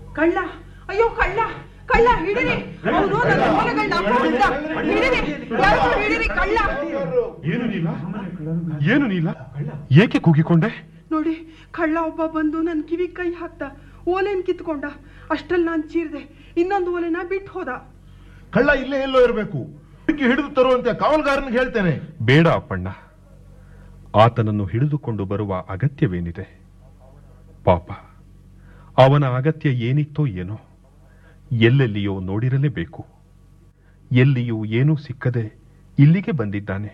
ಕಳ್ಳ ಅಯ್ಯೋ ಕಳ್ಳ ಕಳ್ಳ ಹಿಡಿರಿ ಅವನು ನನ್ನ ಓಲೆಗಳನ್ನ ಅಪಹರಿಸಿದ ಹಿಡಿರಿ ಯಾರು ಹಿಡಿರಿ ಕಳ್ಳ ಏನು ನೀಲ ಏನು ನೀಲ ಏಕೆ ಕೂಗಿಕೊಂಡೆ ನೋಡಿ ಕಳ್ಳ ಒಬ್ಬ ಬಂದು ನನ್ನ ಕಿವಿ ಕೈ ಹಾಕ್ದ ಓಲೆನ್ ಕಿತ್ಕೊಂಡ ಅಷ್ಟ್ರಲ್ಲಿ ನಾನು ಚೀರ್ದೆ ಇನ್ನೊಂದು ಓಲೆನ ಬಿಟ್ಟು ಹೋದ ಕಳ್ಳ ಇಲ್ಲೇ ಎಲ್ಲೋ ಇರಬೇಕು ಹುಡುಕಿ ಹಿಡಿದು ತರುವಂತೆ ಕಾವಲ್ಗಾರನಿಗೆ ಹೇಳ್ತೇನೆ ಬೇಡ ಅಪ್ಪಣ್ಣ ಆತನನ್ನು ಹಿಡಿದುಕೊಂಡು ಬರುವ ಅಗತ್ಯವೇನಿದೆ ಪಾಪ ಅವನ ಅಗತ್ಯ ಏನಿತ್ತೋ ಏನೋ ಎಲ್ಲೆಲ್ಲಿಯೋ ನೋಡಿರಲೇಬೇಕು ಎಲ್ಲಿಯೂ ಏನೂ ಸಿಕ್ಕದೆ ಇಲ್ಲಿಗೆ ಬಂದಿದ್ದಾನೆ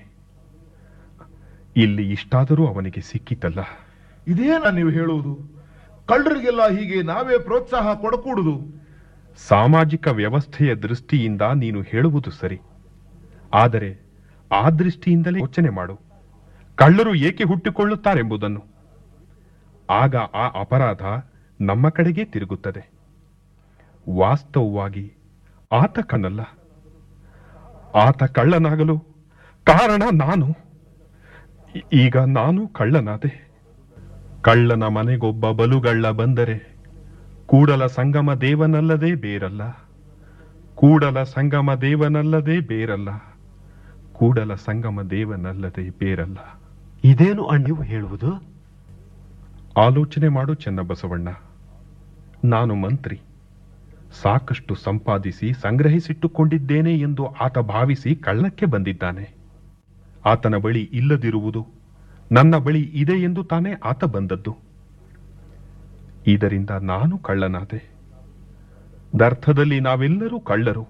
ಇಲ್ಲಿ ಇಷ್ಟಾದರೂ ಅವನಿಗೆ ಸಿಕ್ಕಿತಲ್ಲ ಇದೇನಾ ನೀವು ಹೇಳುವುದು ಕಳ್ಳರಿಗೆಲ್ಲ ಹೀಗೆ ನಾವೇ ಪ್ರೋತ್ಸಾಹ ಕೊಡಕೂಡುದು ಸಾಮಾಜಿಕ ವ್ಯವಸ್ಥೆಯ ದೃಷ್ಟಿಯಿಂದ ನೀನು ಹೇಳುವುದು ಸರಿ ಆದರೆ ಆ ದೃಷ್ಟಿಯಿಂದಲೇ ಯೋಚನೆ ಮಾಡು ಕಳ್ಳರು ಏಕೆ ಹುಟ್ಟಿಕೊಳ್ಳುತ್ತಾರೆಂಬುದನ್ನು ಆಗ ಆ ಅಪರಾಧ ನಮ್ಮ ಕಡೆಗೆ ತಿರುಗುತ್ತದೆ ವಾಸ್ತವವಾಗಿ ಆತ ಕಣ್ಣಲ್ಲ ಆತ ಕಳ್ಳನಾಗಲು ಕಾರಣ ನಾನು ಈ- ಈಗ ನಾನು ಕಳ್ಳನಾದೆ ಕಳ್ಳನ ಮನೆಗೊಬ್ಬ ಬಲುಗಳ್ಳ ಬಂದರೆ ಕೂಡಲ ಸಂಗಮ ದೇವನಲ್ಲದೆ ಬೇರಲ್ಲ ಕೂಡಲ ಸಂಗಮ ದೇವನಲ್ಲದೆ ಬೇರಲ್ಲ ಕೂಡಲ ಸಂಗಮ ದೇವನಲ್ಲದೆ ಬೇರಲ್ಲ ಇದೇನು ಅಣ್ಣಿವು ಹೇಳುವುದು ಆಲೋಚನೆ ಮಾಡು ಚೆನ್ನಬಸವಣ್ಣ ನಾನು ಮಂತ್ರಿ ಸಾಕಷ್ಟು ಸಂಪಾದಿಸಿ ಸಂಗ್ರಹಿಸಿಟ್ಟುಕೊಂಡಿದ್ದೇನೆ ಎಂದು ಆತ ಭಾವಿಸಿ ಕಳ್ಳಕ್ಕೆ ಬಂದಿದ್ದಾನೆ ಆತನ ಬಳಿ ಇಲ್ಲದಿರುವುದು ನನ್ನ ಬಳಿ ಇದೆ ಎಂದು ತಾನೇ ಆತ ಬಂದದ್ದು ಇದರಿಂದ ನಾನು ಕಳ್ಳನಾದೆ ದರ್ಥದಲ್ಲಿ ನಾವೆಲ್ಲರೂ ಕಳ್ಳರು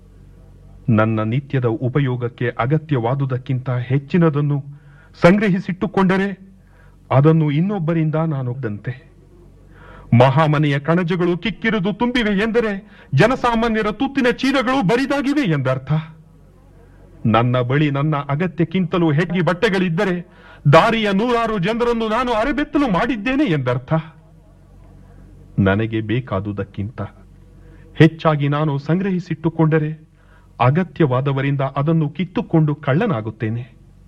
ನನ್ನ ನಿತ್ಯದ ಉಪಯೋಗಕ್ಕೆ ಅಗತ್ಯವಾದುದಕ್ಕಿಂತ ಹೆಚ್ಚಿನದನ್ನು ಸಂಗ್ರಹಿಸಿಟ್ಟುಕೊಂಡರೆ ಅದನ್ನು ಇನ್ನೊಬ್ಬರಿಂದ ನಾನು ದಂತೆ ಮಹಾಮನೆಯ ಕಣಜಗಳು ಕಿಕ್ಕಿರಿದು ತುಂಬಿವೆ ಎಂದರೆ ಜನಸಾಮಾನ್ಯರ ತುತ್ತಿನ ಚೀಲಗಳು ಬರಿದಾಗಿವೆ ಎಂದರ್ಥ ನನ್ನ ಬಳಿ ನನ್ನ ಅಗತ್ಯಕ್ಕಿಂತಲೂ ಹೆಚ್ಚಿ ಬಟ್ಟೆಗಳಿದ್ದರೆ ದಾರಿಯ ನೂರಾರು ಜನರನ್ನು ನಾನು ಅರೆಬೆತ್ತಲು ಮಾಡಿದ್ದೇನೆ ಎಂದರ್ಥ ನನಗೆ ಬೇಕಾದುದಕ್ಕಿಂತ ಹೆಚ್ಚಾಗಿ ನಾನು ಸಂಗ್ರಹಿಸಿಟ್ಟುಕೊಂಡರೆ ಅಗತ್ಯವಾದವರಿಂದ ಅದನ್ನು ಕಿತ್ತುಕೊಂಡು ಕಳ್ಳನಾಗುತ್ತೇನೆ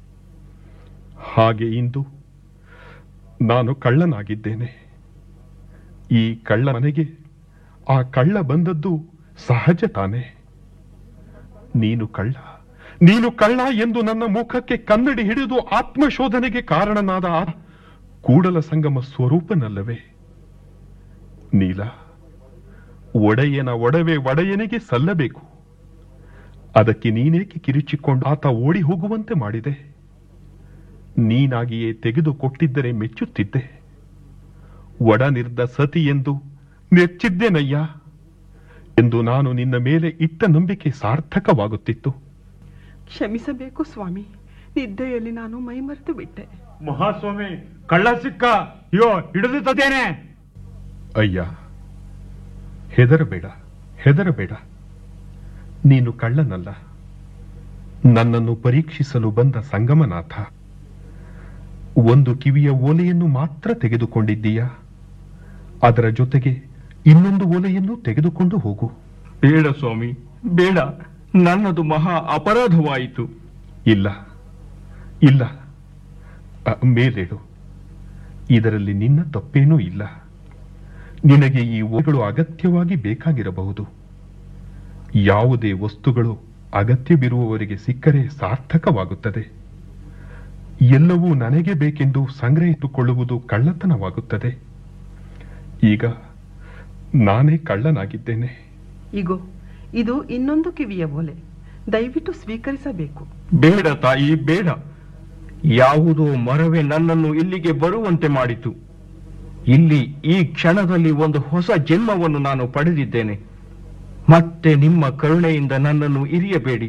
ಹಾಗೆ ಇಂದು ನಾನು ಕಳ್ಳನಾಗಿದ್ದೇನೆ ಈ ಕಳ್ಳ ಮನೆಗೆ ಆ ಕಳ್ಳ ಬಂದದ್ದು ಸಹಜ ತಾನೆ ನೀನು ಕಳ್ಳ ನೀನು ಕಳ್ಳ ಎಂದು ನನ್ನ ಮುಖಕ್ಕೆ ಕನ್ನಡಿ ಹಿಡಿದು ಆತ್ಮಶೋಧನೆಗೆ ಕಾರಣನಾದ ಆ ಕೂಡಲ ಸಂಗಮ ಸ್ವರೂಪನಲ್ಲವೇ ನೀಲ ಒಡೆಯನ ಒಡವೆ ಒಡೆಯನಿಗೆ ಸಲ್ಲಬೇಕು ಅದಕ್ಕೆ ನೀನೇಕೆ ಕಿರಿಚಿಕೊಂಡು ಆತ ಓಡಿ ಹೋಗುವಂತೆ ಮಾಡಿದೆ ನೀನಾಗಿಯೇ ತೆಗೆದುಕೊಟ್ಟಿದ್ದರೆ ಮೆಚ್ಚುತ್ತಿದ್ದೆ ಒಡನಿರ್ದ ಸತಿ ಎಂದು ನೆಚ್ಚಿದ್ದೇನಯ್ಯ ಎಂದು ನಾನು ನಿನ್ನ ಮೇಲೆ ಇಟ್ಟ ನಂಬಿಕೆ ಸಾರ್ಥಕವಾಗುತ್ತಿತ್ತು ಕ್ಷಮಿಸಬೇಕು ಸ್ವಾಮಿ ನಿದ್ದೆಯಲ್ಲಿ ನಾನು ಮೈಮರೆತು ಬಿಟ್ಟೆ ಮಹಾಸ್ವಾಮಿ ಕಳ್ಳ ಸಿಕ್ಕ ಅಯ್ಯೋ ಹಿಡಿದು ತದೇನೆ ಅಯ್ಯ ಹೆದರಬೇಡ ಹೆದರಬೇಡ ನೀನು ಕಳ್ಳನಲ್ಲ ನನ್ನನ್ನು ಪರೀಕ್ಷಿಸಲು ಬಂದ ಸಂಗಮನಾಥ ಒಂದು ಕಿವಿಯ ಓಲೆಯನ್ನು ಮಾತ್ರ ತೆಗೆದುಕೊಂಡಿದ್ದೀಯಾ ಅದರ ಜೊತೆಗೆ ಇನ್ನೊಂದು ಓಲೆಯನ್ನು ತೆಗೆದುಕೊಂಡು ಹೋಗು ಬೇಡ ಸ್ವಾಮಿ ಬೇಡ ನನ್ನದು ಮಹಾ ಅಪರಾಧವಾಯಿತು ಇಲ್ಲ ಇಲ್ಲ ಅ, ಮೇಲೇಳು ಇದರಲ್ಲಿ ನಿನ್ನ ತಪ್ಪೇನೂ ಇಲ್ಲ ನಿನಗೆ ಈ ಓಲೆಗಳು ಅಗತ್ಯವಾಗಿ ಬೇಕಾಗಿರಬಹುದು ಯಾವುದೇ ವಸ್ತುಗಳು ಅಗತ್ಯವಿರುವವರಿಗೆ ಸಿಕ್ಕರೆ ಸಾರ್ಥಕವಾಗುತ್ತದೆ ಎಲ್ಲವೂ ನನಗೆ ಬೇಕೆಂದು ಸಂಗ್ರಹಿಸಿಕೊಳ್ಳುವುದು ಕಳ್ಳತನವಾಗುತ್ತದೆ ಈಗ ನಾನೇ ಕಳ್ಳನಾಗಿದ್ದೇನೆ ಇಗೋ ಇದು ಇನ್ನೊಂದು ಕಿವಿಯ ಓಲೆ ದಯವಿಟ್ಟು ಸ್ವೀಕರಿಸಬೇಕು ಬೇಡ ತಾಯಿ ಬೇಡ ಯಾವುದೋ ಮರವೇ ನನ್ನನ್ನು ಇಲ್ಲಿಗೆ ಬರುವಂತೆ ಮಾಡಿತು ಇಲ್ಲಿ ಈ ಕ್ಷಣದಲ್ಲಿ ಒಂದು ಹೊಸ ಜನ್ಮವನ್ನು ನಾನು ಪಡೆದಿದ್ದೇನೆ ಮತ್ತೆ ನಿಮ್ಮ ಕರುಣೆಯಿಂದ ನನ್ನನ್ನು ಇರಿಯಬೇಡಿ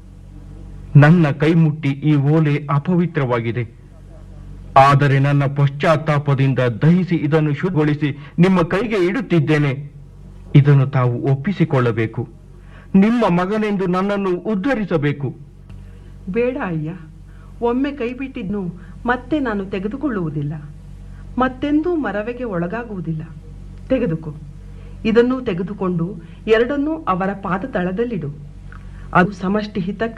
ನನ್ನ ಕೈಮುಟ್ಟಿ ಈ ಓಲೆ ಅಪವಿತ್ರವಾಗಿದೆ ಆದರೆ ನನ್ನ ಪಶ್ಚಾತ್ತಾಪದಿಂದ ದಹಿಸಿ ಇದನ್ನು ಶುದ್ಧಗೊಳಿಸಿ ನಿಮ್ಮ ಕೈಗೆ ಇಡುತ್ತಿದ್ದೇನೆ ಇದನ್ನು ತಾವು ಒಪ್ಪಿಸಿಕೊಳ್ಳಬೇಕು ನಿಮ್ಮ ಮಗನೆಂದು ನನ್ನನ್ನು ಉದ್ಧರಿಸಬೇಕು ಬೇಡ ಅಯ್ಯ ಒಮ್ಮೆ ಕೈ ಬಿಟ್ಟಿದ್ನು ಮತ್ತೆ ನಾನು ತೆಗೆದುಕೊಳ್ಳುವುದಿಲ್ಲ ಮತ್ತೆಂದೂ ಮರವೆಗೆ ಒಳಗಾಗುವುದಿಲ್ಲ ತೆಗೆದುಕೋ ಇದನ್ನು ತೆಗೆದುಕೊಂಡು ಎರಡನ್ನೂ ಅವರ ಪಾದ ತಳದಲ್ಲಿಡು ಅದು ಸಮಷ್ಟಿ ಹಿತಕ್ಕೆ